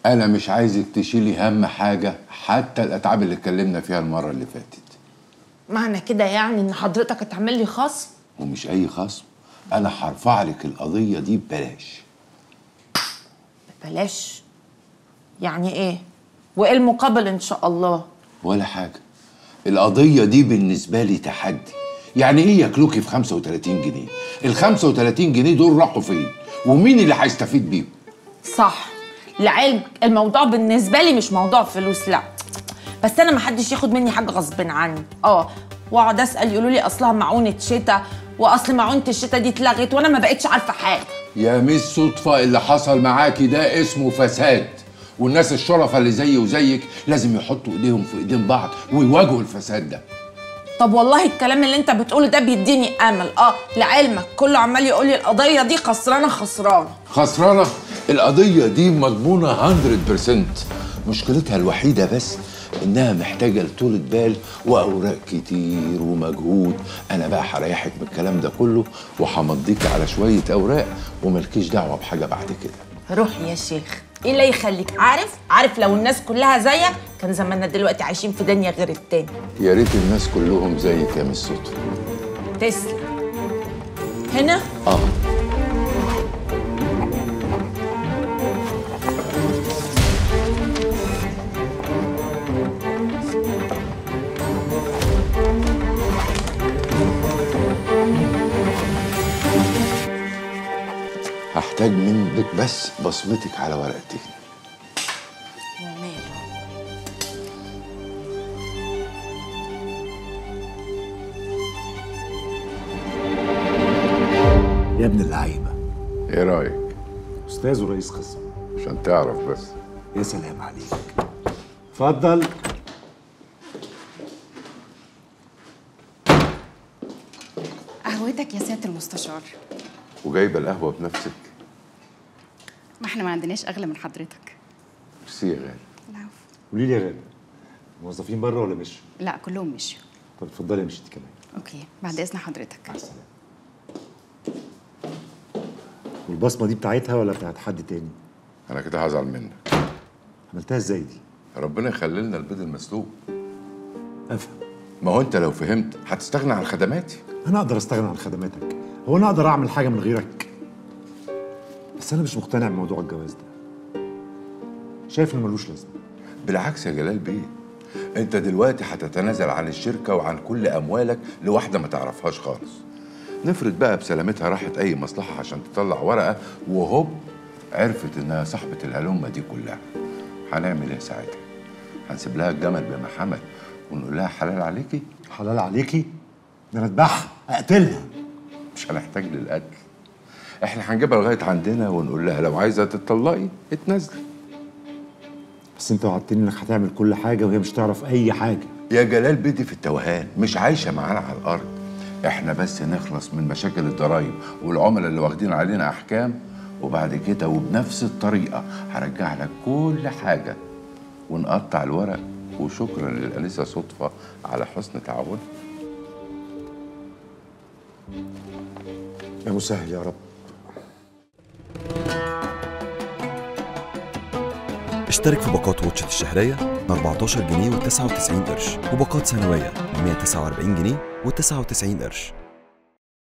انا مش عايزك تشيلي هم حاجه حتى الاتعاب اللي اتكلمنا فيها المره اللي فاتت معنى كده يعني ان حضرتك هتعمل لي خصم ومش اي خصم انا هرفع لك القضيه دي ببلاش بلاش يعني ايه وايه المقابل ان شاء الله ولا حاجه القضيه دي بالنسبه لي تحدي يعني ايه ياكلوكي في 35 جنيه ال 35 جنيه دول راحوا فين ومين اللي هيستفيد بيهم صح لعلمك الموضوع بالنسبه لي مش موضوع فلوس لا بس انا ما حدش ياخد مني حاجه غصب عني اه واقعد اسال يقولوا لي اصلها معونه شتاء واصل معونه الشتاء دي اتلغت وانا ما بقتش عارفه حاجه يا مش صدفة اللي حصل معاكي ده اسمه فساد والناس الشرفة اللي زيي وزيك لازم يحطوا ايديهم في ايدين بعض ويواجهوا الفساد ده طب والله الكلام اللي انت بتقوله ده بيديني امل اه لعلمك كله عمال يقول لي القضيه دي خسرانه خسرانه خسرانة القضية دي مضمونة 100% مشكلتها الوحيدة بس إنها محتاجة لطولة بال وأوراق كتير ومجهود أنا بقى هريحك من الكلام ده كله وهمضيك على شوية أوراق وملكيش دعوة بحاجة بعد كده روح يا شيخ ايه اللي يخليك عارف عارف لو الناس كلها زيك كان زماننا دلوقتي عايشين في دنيا غير التاني يا ريت الناس كلهم زيك يا مش صدفة تسلم هنا آه هحتاج منك بس بصمتك على ورقتين وماله يا ابن اللعيبه ايه رايك استاذ ورئيس قسم عشان تعرف بس يا سلام عليك اتفضل قهوتك يا سيادة المستشار وجايبه القهوه بنفسك ما احنا ما عندناش أغلى من حضرتك ميرسي يا غالي العفو قولي لي يا غالي الموظفين بره ولا مش لا كلهم مشيوا طب اتفضلي مشيتي كمان اوكي بعد إذن حضرتك مع السلامه والبصمه دي بتاعتها ولا بتاعت حد تاني انا كده هزعل منك عملتها ازاي دي ربنا يخلي لنا البيض المسلوق افهم ما هو انت لو فهمت هتستغنى عن خدماتي انا اقدر استغنى عن خدماتك هو انا اقدر اعمل حاجه من غيرك بس انا مش مقتنع بموضوع الجواز ده شايف انه ملوش لازمه بالعكس يا جلال بيه انت دلوقتي هتتنازل عن الشركه وعن كل اموالك لواحده ما تعرفهاش خالص نفرض بقى بسلامتها راحت اي مصلحه عشان تطلع ورقه وهوب عرفت انها صاحبه الهلمه دي كلها هنعمل ايه ساعتها هنسيب لها الجمل بمحمد ونقول لها حلال عليكي حلال عليكي ده انا اذبحها اقتلها مش هنحتاج للقتل احنا هنجيبها لغايه عندنا ونقول لها لو عايزه تتطلقي اتنازلي بس انت وعدتني انك هتعمل كل حاجه وهي مش تعرف اي حاجه يا جلال بيتي في التوهان مش عايشه معانا على الارض احنا بس نخلص من مشاكل الضرايب والعملاء اللي واخدين علينا احكام وبعد كده وبنفس الطريقه هرجع لك كل حاجه ونقطع الورق وشكرا للانسه صدفه على حسن تعاونها يا مسهل يا رب اشترك في باقات واتشت الشهرية ب 14 جنيه و99 قرش وباقات سنوية ب 149 جنيه و99 قرش